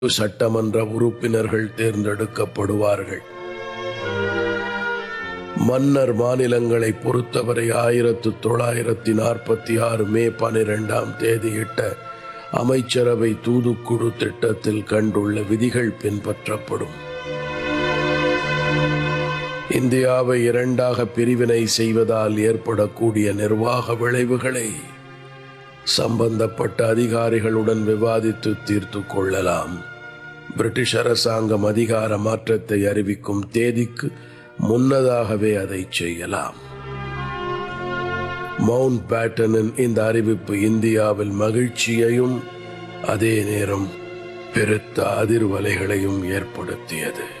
சட்டமன்ற உறுப்பினர்கள் தேர்ந்தெடுக்கப்படுவார்கள் மன்னர் மாநிலங்களை பொறுத்தவரை ஆயிரத்து தொள்ளாயிரத்தி நாற்பத்தி ஆறு மே பனிரெண்டாம் தேதியிட்ட அமைச்சரவை தூதுக்குழு திட்டத்தில் கண்டுள்ள விதிகள் பின்பற்றப்படும் இந்தியாவை இரண்டாக பிரிவினை செய்வதால் ஏற்படக்கூடிய நிர்வாக விளைவுகளை சம்பந்தப்பட்ட அதிகாரிகளுடன் விவாதித்து தீர்த்து கொள்ளலாம் பிரிட்டிஷ் அரசாங்கம் அதிகார மாற்றத்தை அறிவிக்கும் தேதிக்கு முன்னதாகவே அதை செய்யலாம் மவுண்ட் பேட்டனின் இந்த அறிவிப்பு இந்தியாவில் மகிழ்ச்சியையும் அதே நேரம் பெருத்த அதிர்வலைகளையும் ஏற்படுத்தியது